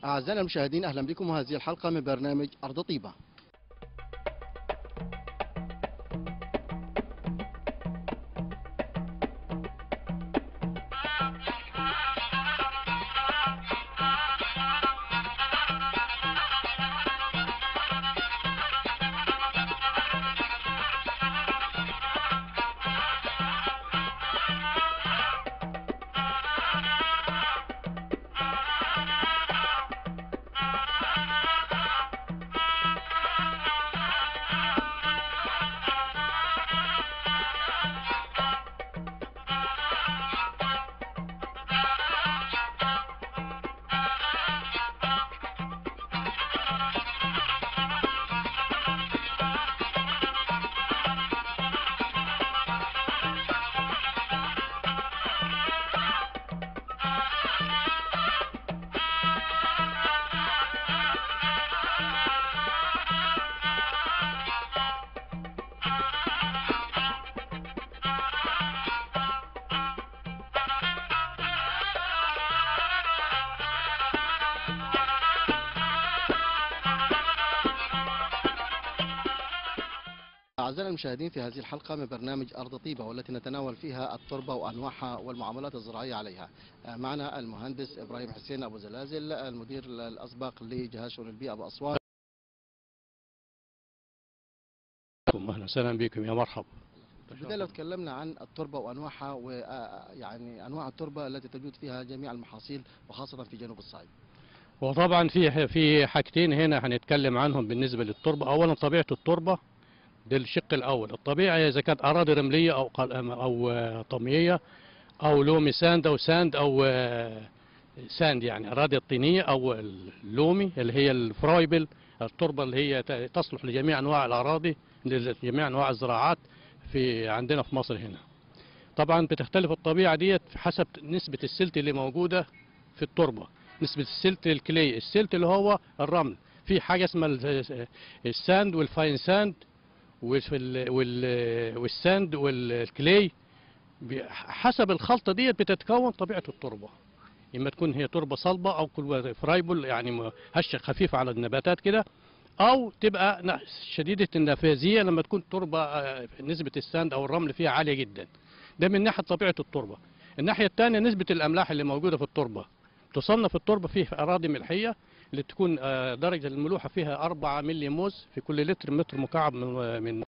أعزائنا المشاهدين أهلا بكم وهذه الحلقة من برنامج أرض طيبة أعزائنا المشاهدين في هذه الحلقة من برنامج أرض طيبة والتي نتناول فيها التربة وأنواعها والمعاملات الزراعية عليها آه، معنا المهندس إبراهيم حسين أبو زلازل المدير الأسبق لجهاز شؤون البيئة بأسوان اهلا وسهلا بكم يا مرحبا في البداية لو تكلمنا عن التربة وأنواعها ويعني أنواع التربة التي توجد فيها جميع المحاصيل وخاصة في جنوب الصعيد وطبعا في في حاجتين هنا هنتكلم عنهم بالنسبه للتربه اولا طبيعه التربه ده الشق الاول الطبيعه اذا كانت اراضي رمليه او قل- او آه، طمييه او لومي ساند او ساند او آه، ساند يعني اراضي الطينيه او اللومي اللي هي الفرايبل التربه اللي هي ت- تصلح لجميع انواع الاراضي لجميع انواع الزراعات في عندنا في مصر هنا طبعا بتختلف الطبيعه ديت حسب نسبه السلت اللي موجوده في التربه نسبة السلت الكلي السلت اللي هو الرمل في حاجة اسمها ال- الساند والفاين ساند وال- وال- والساند والكلي ب- حسب الخلطة ديت بتتكون طبيعة التربة إما تكون هي تربة صلبة أو تكون فرايبل يعني م- هشة خفيفة على النباتات كده أو تبقى ن- شديدة النفاذية لما تكون تربة آه، نسبة الساند أو الرمل فيها عالية جدا ده من ناحية طبيعة التربة الناحية الثانية نسبة الأملاح اللي موجودة في التربة تصنف التربة فيه أراضي ملحية اللي تكون آه، درجة الملوحة فيها 4 ملي موز في كل لتر متر مكعب من من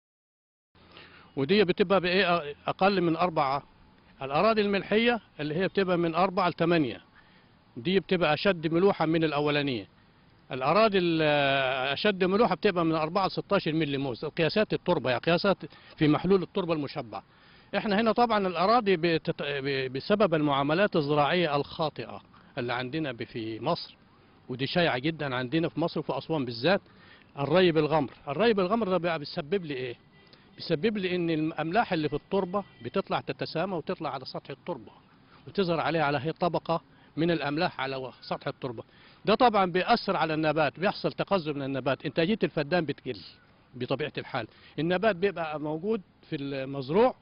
ودي بتبقى بإيه أقل من أربعة الأراضي الملحية اللي هي بتبقى من أربعة لثمانية دي بتبقى أشد ملوحة من الأولانية الأراضي ال- أشد ملوحة بتبقى من 4 ل 16 ملي موز قياسات التربة يعني قياسات في محلول التربة المشبع احنا هنا طبعا الأراضي بتت... ب- بسبب المعاملات الزراعية الخاطئة اللي عندنا ب- في مصر ودي شائعة جدا عندنا في مصر وفي أسوان بالذات الري بالغمر الري بالغمر ده بقى بيسبب لي ايه بيسبب لي ان الاملاح اللي في التربه بتطلع تتسامى وتطلع على سطح التربه وتظهر عليها على هي طبقه من الاملاح على سطح التربه ده طبعا بيأثر على النبات بيحصل تقزم من النبات انتاجيه الفدان بتقل بطبيعه الحال النبات بيبقى موجود في المزروع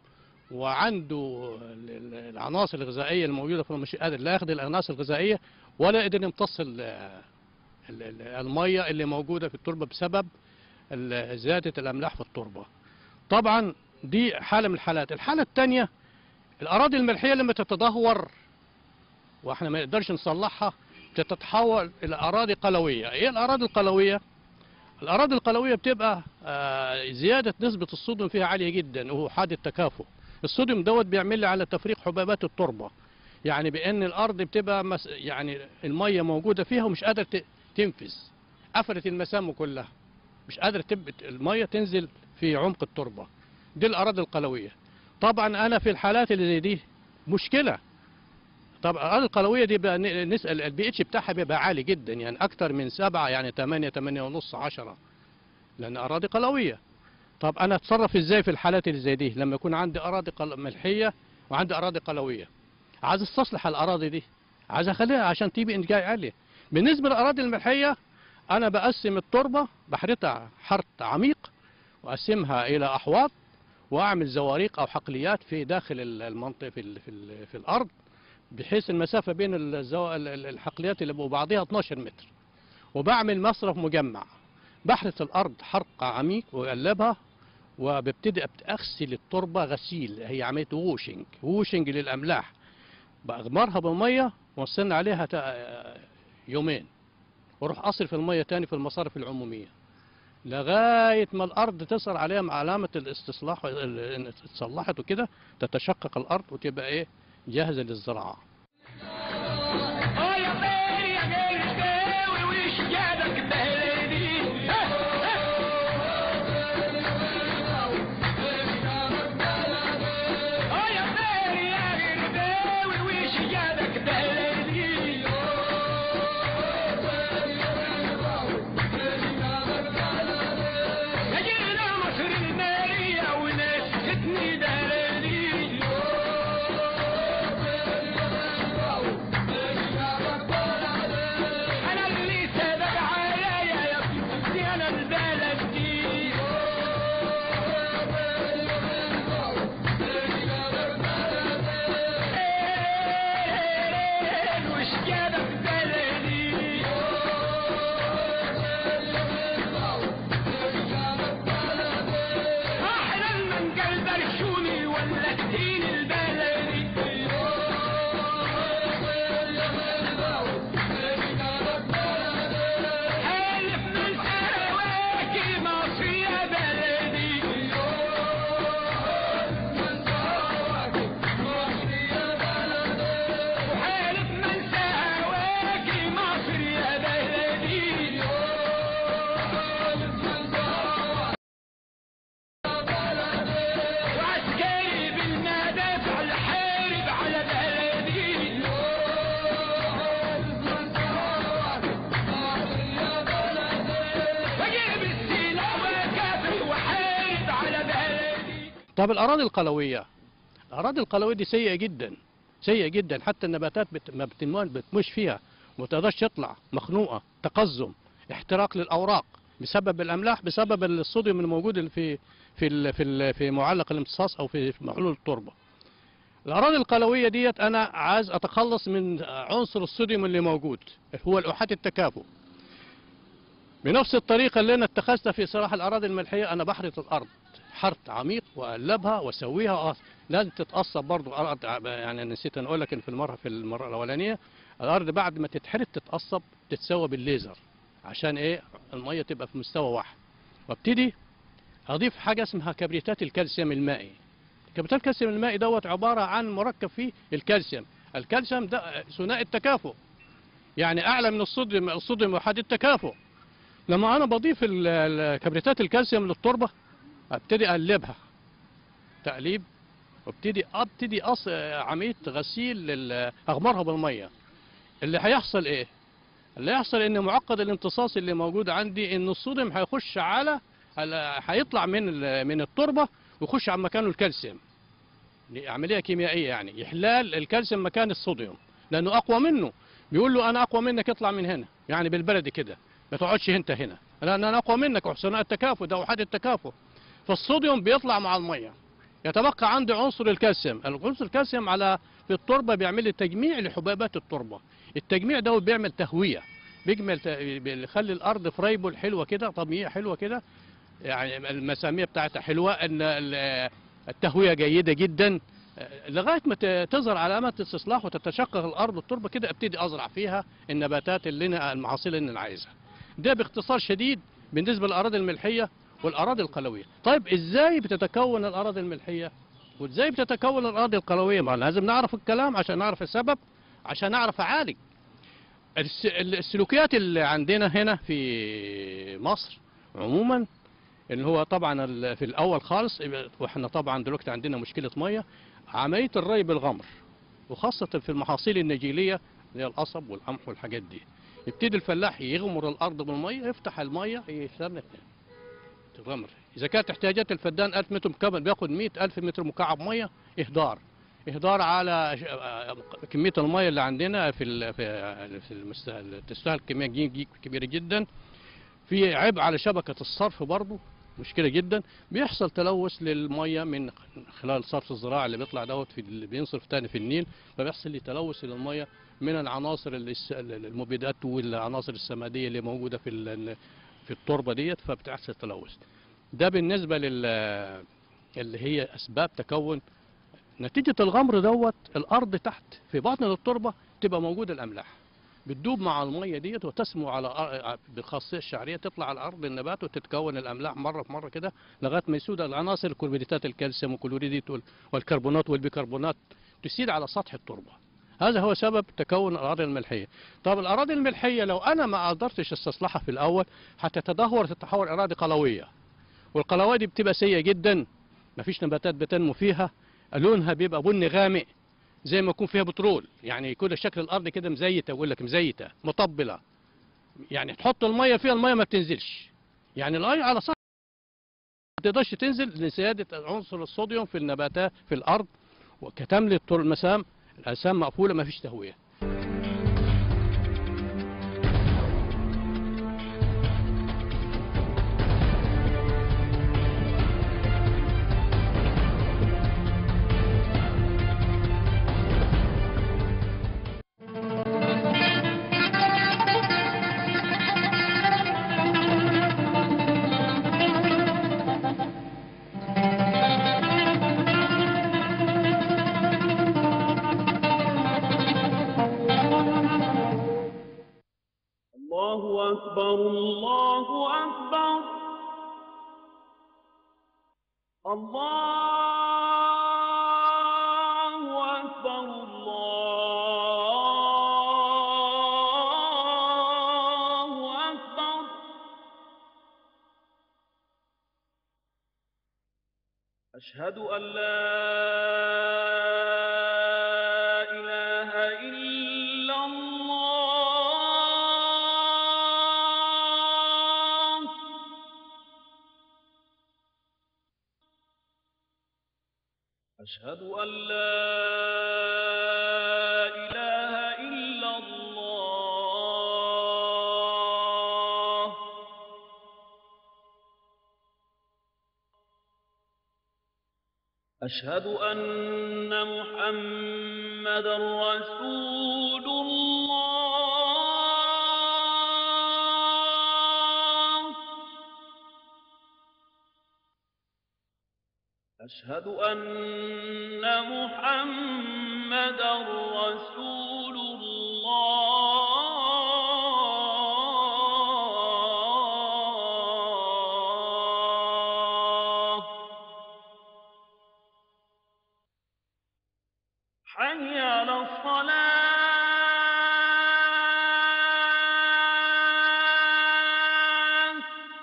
وعنده ال- ال- العناصر الغذائيه الموجوده في مش قادر لا ياخد العناصر الغذائيه ولا قدر يمتص ال- ال- ال- الميه اللي موجوده في التربه بسبب ال- زياده الاملاح في التربه طبعا دي حاله من الحالات الحاله الثانيه الاراضي الملحيه لما تتدهور واحنا ما نقدرش نصلحها تتحول الى اراضي قلويه ايه الاراضي القلويه الاراضي القلويه بتبقى آه، زياده نسبه الصوديوم فيها عاليه جدا وهو حاد التكافؤ الصوديوم دوت بيعمل لي على تفريغ حبيبات التربه يعني بان الارض بتبقى مس يعني الميه موجوده فيها ومش قادره ت- تنفذ قفلت المسام كلها مش قادره تب... الميه تنزل في عمق التربه دي الاراضي القلويه طبعا انا في الحالات اللي زي دي مشكله طب الاراضي القلويه دي بقى ن- نسال البي اتش بتاعها بيبقى عالي جدا يعني اكتر من سبعة يعني 8 8 ونص 10 لان اراضي قلويه طب انا اتصرف ازاي في الحالات اللي زي دي لما يكون عندي اراضي قل... ملحيه وعندي اراضي قلويه عايز استصلح الاراضي دي عايز اخليها عشان تجيب انتاج عالي بالنسبه للاراضي الملحيه انا بقسم التربه بحرتها حرث عميق واقسمها الى احواض واعمل زواريق او حقليات في داخل ال- المنطقه في ال في, ال في الارض بحيث المسافة بين الزو... ال- ال- الحقليات اللي بعضها 12 متر وبعمل مصرف مجمع بحرث الأرض حرق عميق وأقلبها وببتدي أبت- أغسل التربة غسيل هي عملية ووشنج ووشنج للأملاح بأغمرها بالمية واستنى عليها تا- يومين واروح أصرف المية تاني في المصارف العمومية لغاية ما الأرض تصل عليها مع علامة الاستصلاح ال- إن اتصلحت وكده تتشقق الأرض وتبقى إيه جاهزة للزراعة اه يا بيه يا جلداوي وش جابك بلدي اه يا بيه يا جلداوي وش جابك بلدي يا جينا مصر المالية وناس ستني بلدي انا اللي سبق عليا يا بنتي انا البلد دي إيه وش جابك بلدي احلى من قلب رشوني ولا الدين البلدي حلف من سواكي مصر يا بلدي وحلف من سواكي مصر يا بلدي وعسكري بالمدافع الحارب على بلدي واجيب السلاح وكافر وحارب على بلدي طب الأراضي القلوية الأراضي القلوية دي سيئة جدا سيئة جدا حتى النباتات بت... ما بتنمو- بتمش فيها ما تقدرش تطلع مخنوقة تقزم احتراق للأوراق بسبب الأملاح بسبب الصوديوم الموجود اللي في في ال... في ال... في معلق الامتصاص أو في في محلول التربة الأراضي القلوية ديت أنا عايز أتخلص من عنصر الصوديوم اللي موجود هو الأحاد التكافؤ بنفس الطريقة اللي أنا اتخذتها في إصلاح الأراضي الملحية أنا بحرث الأرض حرث عميق وأقلبها وأسويها لازم تتقصب برضو الأرض يعني نسيت أن أقول لك إن في المرة في المرة الأولانية الأرض بعد ما تتحرث تتقصب تتسوى بالليزر عشان إيه المية تبقى في مستوى واحد وابتدي أضيف حاجة اسمها كبريتات الكالسيوم المائي كبريتات الكالسيوم المائي دوت عبارة عن مركب فيه الكالسيوم الكالسيوم ده ثنائي التكافؤ يعني أعلى من الصوديوم الصوديوم وحد التكافؤ لما انا بضيف ال- ال- كبريتات الكالسيوم للتربه ابتدي اقلبها تقليب وابتدي ابتدي أص... عمليه غسيل لل- اغمرها بالميه اللي هيحصل ايه اللي هيحصل ان معقد الامتصاص اللي موجود عندي ان الصوديوم هيخش على ال- هيطلع من ال- من التربه ويخش على مكانه الكالسيوم دي عمليه كيميائيه يعني احلال الكالسيوم مكان الصوديوم لانه اقوى منه بيقول له انا اقوى منك اطلع من هنا يعني بالبلدي كده ما تقعدش انت هنا لان انا اقوى منك وحسناء التكافؤ ده وحد التكافؤ فالصوديوم بيطلع مع الميه يتبقى عندي عنصر الكالسيوم العنصر الكالسيوم على في التربه بيعمل لي تجميع لحبيبات التربه التجميع ده بيعمل تهويه بيجمل ت- بيخلي الارض فريبل حلوه كده طبيعيه حلوه كده يعني المساميه بتاعتها حلوه ان ال- التهويه جيده جدا لغايه ما ت- تظهر علامات استصلاح وتتشقق الارض والتربه كده ابتدي ازرع فيها النباتات اللي انا المحاصيل اللي انا عايزها ده باختصار شديد بالنسبه للاراضي الملحيه والاراضي القلويه طيب ازاي بتتكون الاراضي الملحيه وازاي بتتكون الاراضي القلويه ما لازم نعرف الكلام عشان نعرف السبب عشان نعرف اعالج الس- السلوكيات اللي عندنا هنا في مصر عموما اللي هو طبعا ال- في الاول خالص واحنا طبعا دلوقتي عندنا مشكله ميه عمليه الري بالغمر وخاصه في المحاصيل النجيليه زي القصب والقمح والحاجات دي يبتدي الفلاح يغمر الارض بالميه يفتح الميه يستنى تغمر اذا كانت احتياجات الفدان 1000 متر مكعب بياخد 100000 متر مكعب ميه اهدار اهدار على ش- آه، كميه الميه اللي عندنا في ال- في في المست- تستاهل كميه جي- جي- كبيره جدا في عبء على شبكه الصرف برضه مشكله جدا بيحصل تلوث للميه من خلال صرف الزراعي اللي بيطلع دوت في اللي بينصرف تاني في النيل فبيحصل لي تلوث للميه من العناصر الس- المبيدات والعناصر السماديه اللي موجوده في ال- في التربه ديت فبتحصل تلوث ده بالنسبه لل اللي هي اسباب تكون نتيجه الغمر دوت الارض تحت في باطن التربه تبقى موجوده الاملاح بتدوب مع الميه ديت وتسمو على أر- بالخاصيه الشعريه تطلع على ارض النبات وتتكون الاملاح مره في مره كده لغايه ما يسود العناصر الكربوناتات الكالسيوم والكلوريديت وال- والكربونات والبيكربونات تسيل على سطح التربه هذا هو سبب تكون الاراضي الملحيه طب الاراضي الملحيه لو انا ما قدرتش استصلحها في الاول هتتدهور تتحول اراضي قلويه والقلويه دي بتبقى سيئه جدا مفيش نباتات بتنمو فيها لونها بيبقى بني غامق زي ما يكون فيها بترول يعني كل شكل الارض كده مزيته بقول لك مزيته مطبله يعني تحط الميه فيها الميه ما بتنزلش يعني الميه على سطح ما تقدرش تنزل لزياده عنصر الصوديوم في النباتات في الارض وكتملي الطر المسام الأجسام مقفولة ما فيش تهوية الله أكبر الله أكبر الله أكبر الله أكبر أشهد أن لا إله إلا الله أشهد أن لا إله إلا الله أشهد أن محمدا رسول الله أشهد أن محمدا رسول الله حي على الصلاة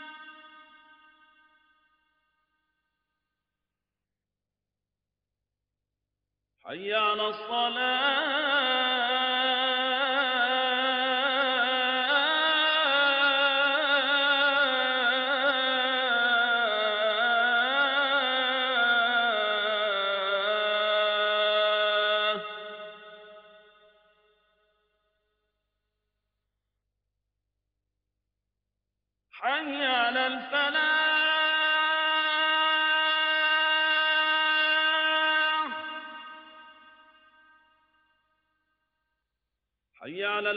حي على الصلاة حي على الفلاح حي على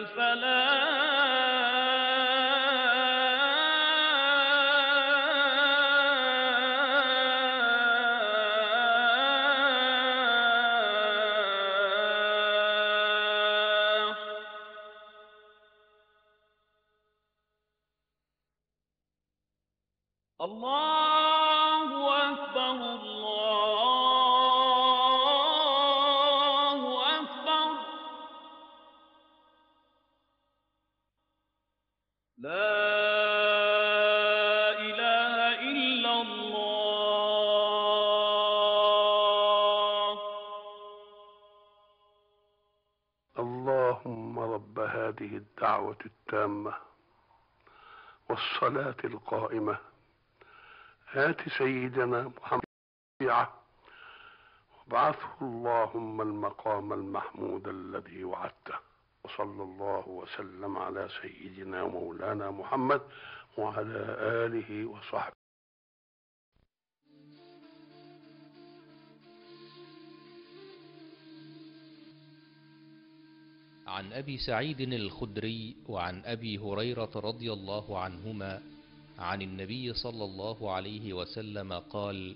الفلاح الله أكبر الله أكبر لا إله إلا الله اللهم رب هذه الدعوة التامة والصلاة القائمة هات سيدنا محمد شفيعه وابعثه اللهم المقام المحمود الذي وعدته وصلى الله وسلم على سيدنا مولانا محمد وعلى آله وصحبه عن أبي سعيد الخدري وعن أبي هريرة رضي الله عنهما عن النبي صلى الله عليه وسلم قال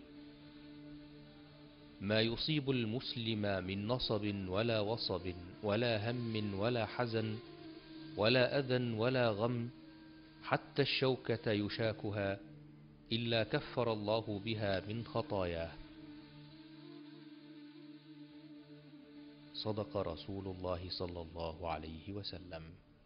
ما يصيب المسلم من نصب ولا وصب ولا هم ولا حزن ولا أذى ولا غم حتى الشوكة يشاكها إلا كفر الله بها من خطاياه صدق رسول الله صلى الله عليه وسلم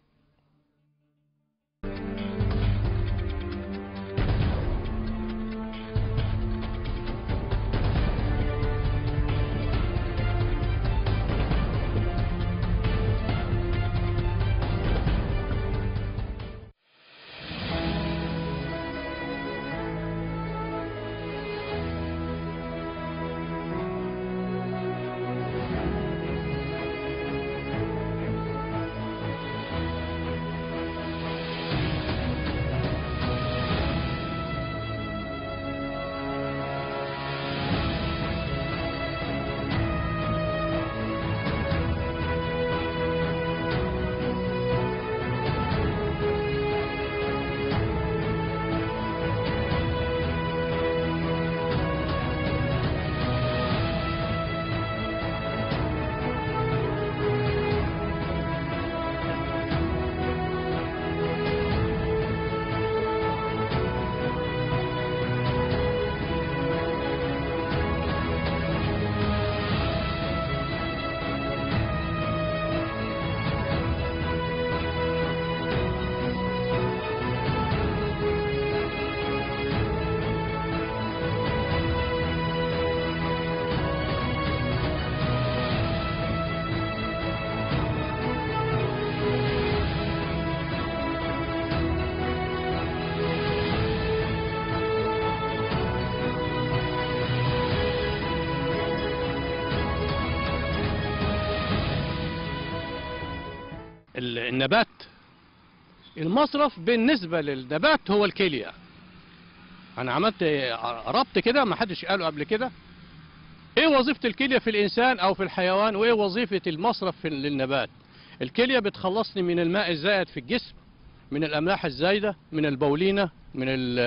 ال- النبات المصرف بالنسبة للنبات هو الكلية أنا عملت ربط كده ما حدش قاله قبل كده إيه وظيفة الكلية في الإنسان أو في الحيوان وإيه وظيفة المصرف في للنبات الكلية بتخلصني من الماء الزائد في الجسم من الأملاح الزايدة من البولينة من ال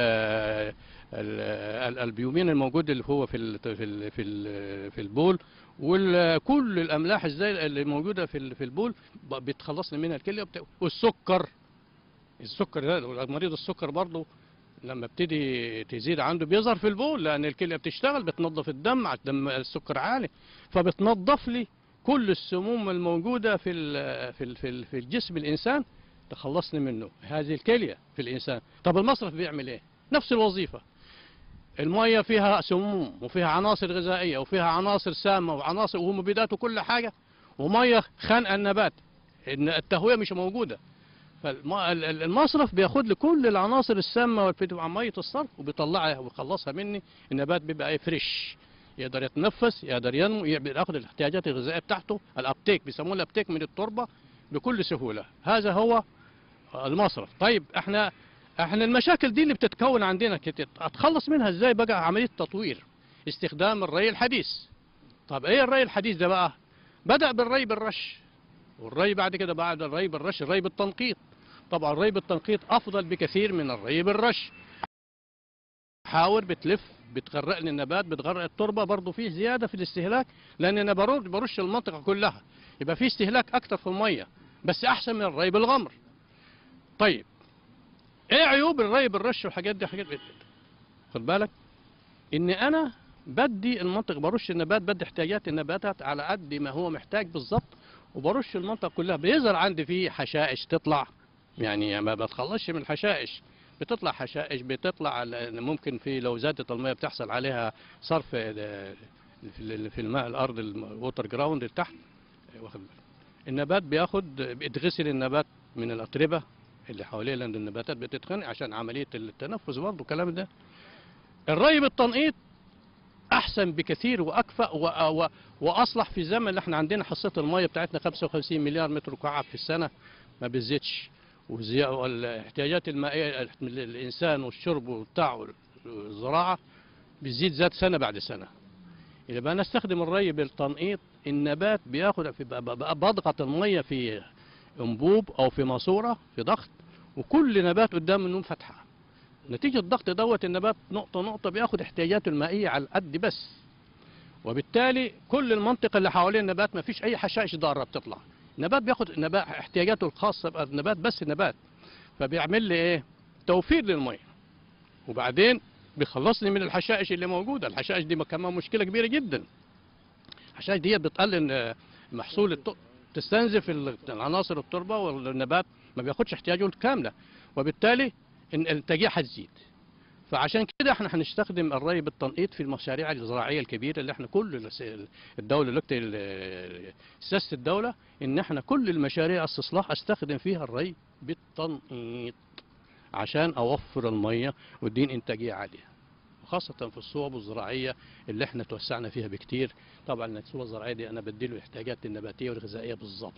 ال- البيومين الموجود اللي هو في ال في ال في, ال في البول وكل الاملاح الزايده اللي موجوده في ال- في البول ب- بتخلصني منها الكليه وبت- والسكر السكر ده مريض السكر برضه لما ابتدي تزيد عنده بيظهر في البول لان الكليه بتشتغل بتنظف الدم على الدم السكر عالي فبتنظف لي كل السموم الموجوده في ال في ال في, ال في الجسم الانسان تخلصني منه هذه الكليه في الانسان طب المصرف بيعمل ايه نفس الوظيفه الميه فيها سموم وفيها عناصر غذائيه وفيها عناصر سامه وعناصر ومبيدات وكل حاجه وميه خانقه النبات إن التهويه مش موجوده فالمصرف بياخد لي كل العناصر السامه والفيتامين عن ميه الصرف وبيطلعها ويخلصها مني النبات بيبقى ايه فريش يقدر يتنفس يقدر ينمو يقدر ياخد الاحتياجات الغذائيه بتاعته الابتيك بيسموه الابتيك من التربه بكل سهوله هذا هو المصرف طيب احنا احنا المشاكل دي اللي بتتكون عندنا كت- اتخلص منها ازاي بقى عمليه تطوير استخدام الري الحديث طب ايه الري الحديث ده بقى بدا بالري بالرش والري بعد كده بعد الري بالرش الري بالتنقيط طبعا الري بالتنقيط افضل بكثير من الري بالرش حاور بتلف بتغرق لي النبات بتغرق التربه برضه فيه زياده في الاستهلاك لان انا برش برش المنطقه كلها يبقى فيه استهلاك اكتر في الميه بس احسن من الري بالغمر طيب ايه عيوب الري بالرش والحاجات دي حاجات خد بالك ان انا بدي المنطقه برش النبات بدي احتياجات النباتات على قد ما هو محتاج بالظبط وبرش المنطقه كلها بيظهر عندي فيه حشائش تطلع يعني ما بتخلصش من الحشائش بتطلع حشائش بتطلع ال- ممكن في لو زادت الميه بتحصل عليها صرف ال- في في الماء الارض الووتر جراوند اللي تحت واخد بالك النبات بياخد بيتغسل النبات من الاتربه اللي حواليه لان النباتات بتتخنق عشان عمليه التنفس برضه الكلام ده الري بالتنقيط احسن بكثير واكفأ و... و... واصلح في زمن اللي احنا عندنا حصه الميه بتاعتنا 55 مليار متر مكعب في السنه ما بتزيدش وزي... والاحتياجات المائيه للانسان والشرب والبتاع والزراعه بتزيد زاد سنه بعد سنه يبقى نستخدم الري بالتنقيط النبات بياخد في ب- ب- ب- بضغط الميه في انبوب او في ماسوره في ضغط وكل نبات قدام منهم فتحه نتيجه الضغط دوت النبات نقطه نقطه بياخد احتياجاته المائيه على القد بس وبالتالي كل المنطقه اللي حوالين النبات ما فيش اي حشائش ضاره بتطلع النبات بياخد نبات احتياجاته الخاصه بقى النبات بس النبات فبيعمل لي ايه توفير للميه وبعدين بيخلصني من الحشائش اللي موجوده الحشائش دي كمان مشكله كبيره جدا الحشائش دي بتقلل آه، محصول الت... تستنزف ال- العناصر التربه والنبات ما بياخدش احتياجه الكامله وبالتالي إن الانتاجيه هتزيد فعشان كده احنا هنستخدم الري بالتنقيط في المشاريع الزراعيه الكبيره اللي احنا كل الس- الدوله دلوقتي ال- سياسه الدوله ان احنا كل المشاريع استصلاح استخدم فيها الري بالتنقيط عشان اوفر الميه وادين انتاجيه عاليه وخاصة في الصوب الزراعية اللي احنا توسعنا فيها بكتير طبعا الصوب الزراعية دي انا بديله الاحتياجات النباتية والغذائية بالظبط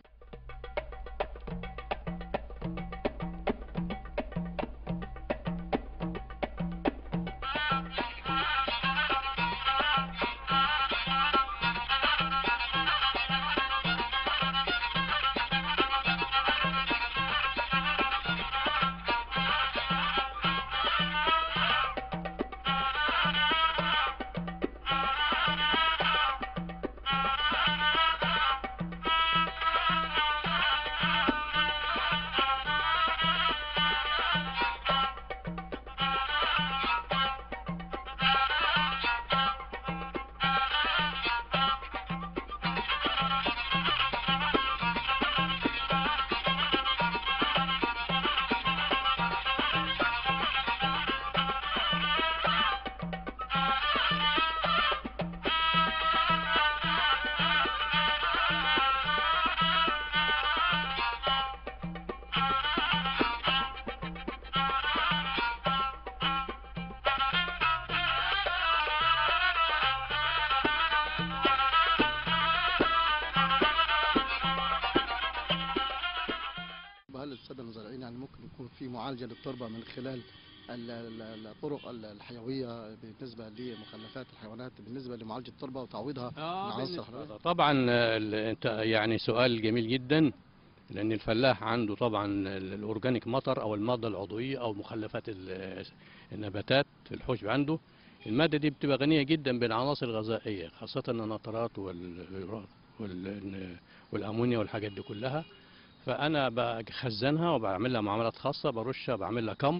هل الساده المزارعين يعني ممكن يكون في معالجه للتربه من خلال ال- ال- الطرق ال- الحيويه بالنسبه لمخلفات الحيوانات بالنسبه لمعالجه التربه وتعويضها من عناصر الحيوية؟ طبعا ال- انت يعني سؤال جميل جدا لان الفلاح عنده طبعا ال- الاورجانيك مطر او الماده العضويه او مخلفات ال- النباتات في الحوش عنده الماده دي بتبقى غنيه جدا بالعناصر الغذائيه خاصه النترات وال وال- والامونيا والحاجات دي كلها فانا بخزنها وبعمل لها معاملات خاصه برشها بعمل لها كمر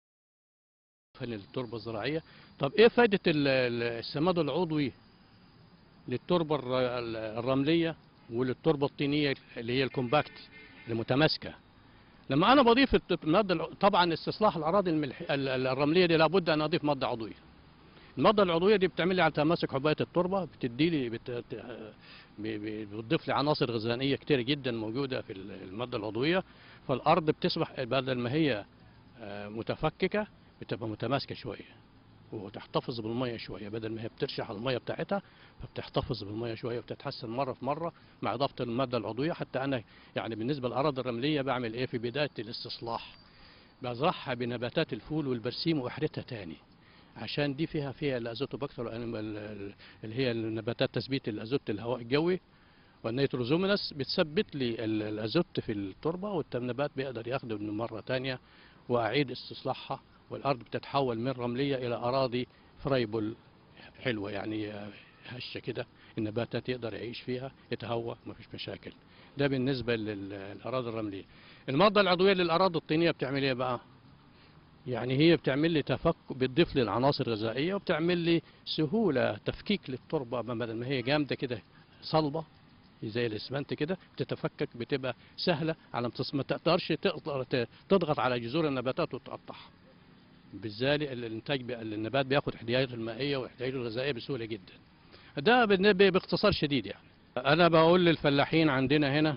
في التربه الزراعيه طب ايه فائده ال- ال- السماد العضوي للتربه الر- ال- الرمليه وللتربه الطينيه اللي هي الكومباكت المتماسكه لما انا بضيف الت- الماده الع- طبعا استصلاح الاراضي الملح... ال- ال- الرمليه دي لابد ان اضيف ماده عضويه الماده العضويه دي بتعمل لي على تماسك حبايه التربه بتدي لي بت... ت- ب- ب- بتضيف لي عناصر غذائيه كتير جدا موجوده في ال- الماده العضويه فالارض بتصبح بدل ما هي آه، متفككه بتبقى متماسكه شويه وتحتفظ بالميه شويه بدل ما هي بترشح الميه بتاعتها فبتحتفظ بالميه شويه وبتتحسن مره في مره مع اضافه الماده العضويه حتى انا يعني بالنسبه للاراضي الرمليه بعمل ايه في بدايه الاستصلاح بزرعها بنباتات الفول والبرسيم واحرتها تاني عشان دي فيها فيها الازوتوباكتر والأنيم- ال- ال- اللي هي النباتات تثبيت الازوت الهواء الجوي والنيتروزومينس بتثبت لي ال- الازوت في التربه والنبات بيقدر ياخده من مره تانية واعيد استصلاحها والارض بتتحول من رمليه الى اراضي فرايبل حلوه يعني هشه كده النباتات يقدر يعيش فيها يتهوى ما فيش مشاكل ده بالنسبه لل- للاراضي الرمليه الماده العضويه للاراضي الطينيه بتعمل ايه بقى يعني هي بتعمل لي تفك بتضيف لي العناصر الغذائيه وبتعمل لي سهوله تفكيك للتربه بدل ما هي جامده كده صلبه زي الاسمنت كده بتتفكك بتبقى سهله على ما تص- ما تقدرش تقدر ت- تضغط على جذور النباتات وتقطعها بالتالي الانتاج بي- النبات بياخد احتياجاته المائيه واحتياجاته الغذائيه بسهوله جدا ده بالن- باختصار شديد يعني انا بقول للفلاحين عندنا هنا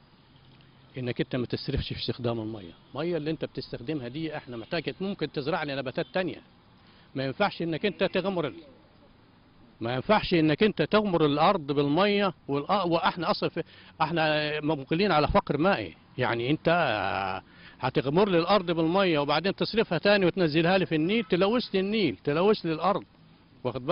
انك انت ما تسرفش في استخدام الميه الميه اللي انت بتستخدمها دي احنا محتاج ممكن تزرع لي نباتات تانية ما ينفعش انك انت تغمر ال- ما ينفعش انك انت تغمر الارض بالميه والأ- واحنا اصلا في احنا مقبلين على فقر مائي يعني انت هتغمر لي الارض بالميه وبعدين تصرفها تاني وتنزلها لي في النيل تلوث لي النيل تلوث لي الارض واخد بالك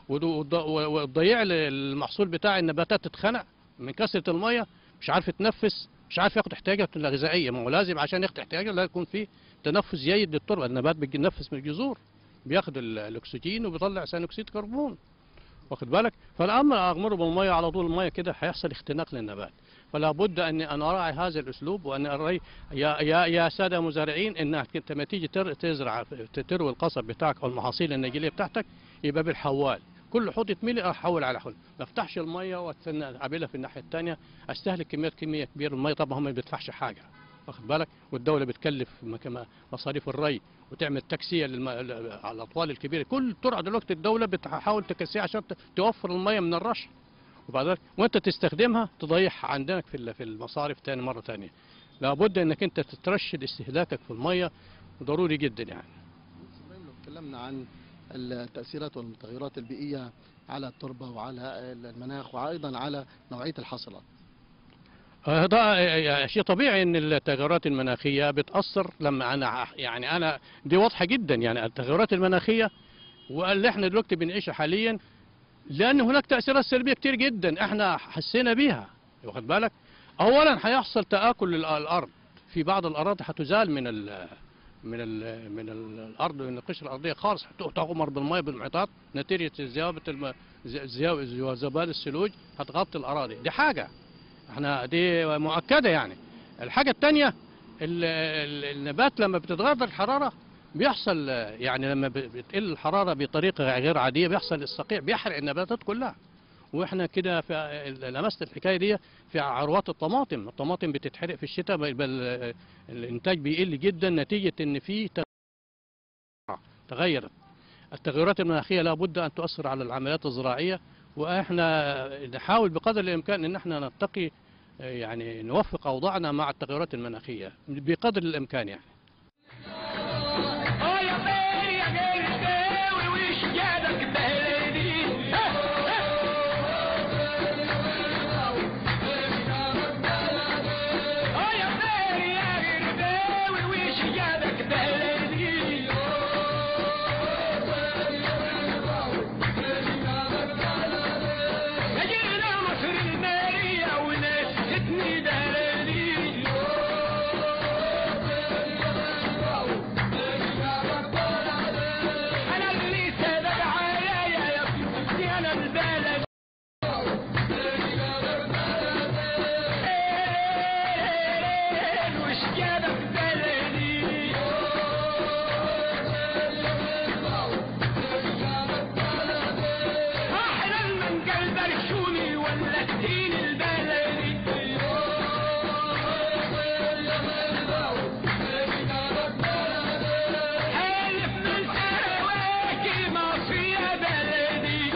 ود- ود- وتضيع لي المحصول بتاع النباتات تتخنق من كثره الميه مش عارف يتنفس مش عارف ياخد احتياجاته الغذائيه ما هو لازم عشان ياخد احتياجه لازم يكون في تنفس جيد للتربه النبات بيتنفس من الجذور بياخد ال- الاكسجين وبيطلع ثاني اكسيد كربون واخد بالك فالاما اغمره بالميه على طول الميه كده هيحصل اختناق للنبات فلا بد ان ان اراعي هذا الاسلوب وان اري يا يا يا ساده مزارعين انك انت لما تيجي تر- تزرع تروي القصب بتاعك او المحاصيل النجيليه بتاعتك يبقى بالحوال كل حوض يتملي احول على حوض ما افتحش الميه واستنى اعملها في الناحيه الثانيه استهلك كميات كميه كبيره من الميه طبعا هم ما بيدفعش حاجه واخد بالك والدوله بتكلف م- كما مصاريف الري وتعمل تكسيه للم... ل- على الاطوال الكبيره كل ترعه دلوقتي الدوله بتحاول تكسيها عشان ت- توفر الميه من الرش وبعد ذلك وانت تستخدمها تضيعها عندك في ال- في المصارف تاني مره تانية لابد انك انت تترشد استهلاكك في الميه ضروري جدا يعني إبراهيم، لو تكلمنا عن التأثيرات والمتغيرات البيئية على التربة وعلى المناخ وأيضا على نوعية الحصلات آه، ده آه، شيء طبيعي ان التغيرات المناخيه بتاثر لما انا ع- يعني انا دي واضحه جدا يعني التغيرات المناخيه واللي احنا دلوقتي بنعيشها حاليا لان هناك تاثيرات سلبيه كتير جدا احنا حسينا بيها واخد بالك اولا هيحصل تاكل لل- الارض في بعض الاراضي هتزال من ال من ال من ال الارض من القشره الارضيه خالص هت- تغمر بالميه بالمحيطات نتيجه ذيابه الم... ذبال الثلوج هتغطي الاراضي دي حاجه احنا دي مؤكده يعني الحاجه الثانيه النبات لما بتتغير الحراره بيحصل آه، يعني لما ب- بتقل الحراره بطريقه غير عاديه بيحصل الصقيع بيحرق النباتات كلها واحنا كده في ال- لمست الحكايه دي في عروات الطماطم الطماطم بتتحرق في الشتاء بل بل آه، الانتاج بيقل جدا نتيجه ان في تغ- تغيرت التغيرات المناخيه لابد ان تؤثر على العمليات الزراعيه واحنا نحاول بقدر الامكان ان احنا نتقي آه، يعني نوفق اوضاعنا مع التغيرات المناخيه بقدر الامكان يعني اه يا خير يا خير الداوي وش جابك بهلدي اه يا خير يا خير الداوي وش جابك بهلدي اجينا مصر المالية ونستني بلدي انا اللي سبب عليا يا ابني انا البلد وش جابك بلدي احلى من قلب رشوني ولا الدين البلدي حلف من سواكي ما في بلدي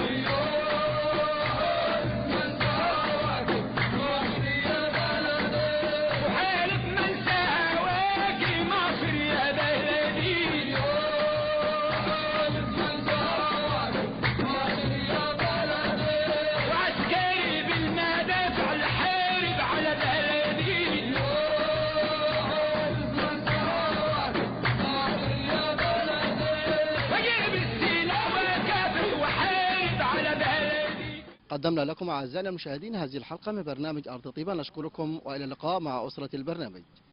وحالف من سواكي مصر يا بلدي وعسكري بالمدافع الحارب على بلدي واجيب السلاح وكافر وحارب على بلدي قدمنا لكم أعزائنا المشاهدين هذه الحلقة من برنامج أرض طيبة نشكركم وإلى اللقاء مع أسرة البرنامج